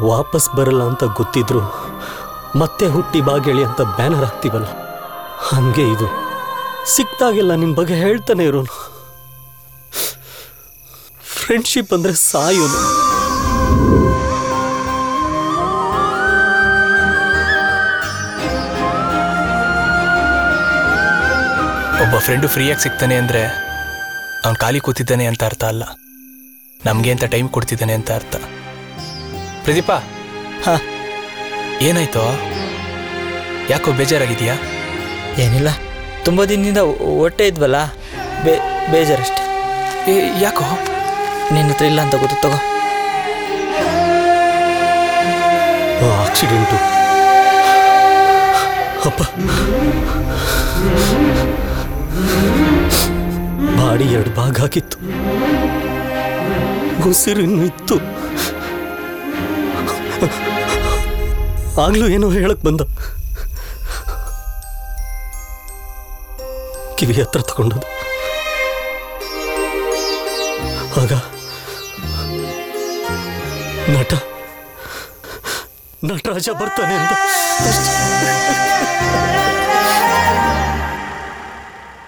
ವಾಪಸ್ ಬರಲ್ಲ ಅಂತ ಗೊತ್ತಿದ್ರು ಮತ್ತೆ ಹುಟ್ಟಿ ಬಾಗೇಳಿ ಅಂತ ಬ್ಯಾನರ್ ಹಾಕ್ತೀವಲ್ಲ ಹಂಗೆ ಇದು ಸಿಕ್ತಾಗೆಲ್ಲ ನಿನ್ನ ಬಗ್ಗೆ ಹೇಳ್ತಾನೆ ಇರೋನು ಫ್ರೆಂಡ್ಶಿಪ್ ಅಂದ್ರೆ ಸಾಯೋನು ಒಬ್ಬ ಫ್ರೆಂಡು ಫ್ರೀಯಾಗಿ ಸಿಗ್ತಾನೆ ಅಂದರೆ ಅವ್ನು ಖಾಲಿ ಕೂತಿದ್ದಾನೆ ಅಂತ ಅರ್ಥ ಅಲ್ಲ ನಮಗೆ ಅಂತ ಟೈಮ್ ಕೊಡ್ತಿದ್ದಾನೆ ಅಂತ ಅರ್ಥ ಪ್ರದೀಪ ಹಾ ಏನಾಯ್ತು ಯಾಕೋ ಬೇಜಾರಾಗಿದೆಯಾ ಏನಿಲ್ಲ ತುಂಬ ದಿನದಿಂದ ಹೊಟ್ಟೆ ಇದ್ವಲ್ಲ ಬೇ ಬೇಜಾರಷ್ಟೆ ಏ ಯಾಕೋ ನಿನ್ನ ಹತ್ರ ಇಲ್ಲ ಅಂತ ಗೊತ್ತು ತಗೋ ಆಕ್ಸಿಡೆಂಟು ಅಪ್ಪ ಬಾಡಿ ಎರಡು ಭಾಗ ಆಗಿತ್ತು ಉಸಿರಿನ್ನು ಇತ್ತು ಆಗ್ಲೂ ಏನೋ ಹೇಳಕ್ ಬಂದ ಕಿವಿ ಹತ್ರ ತಗೊಂಡದು ಆಗ ನಟ ನಟರಾಜ ಬರ್ತಾನೆ ಅಂತ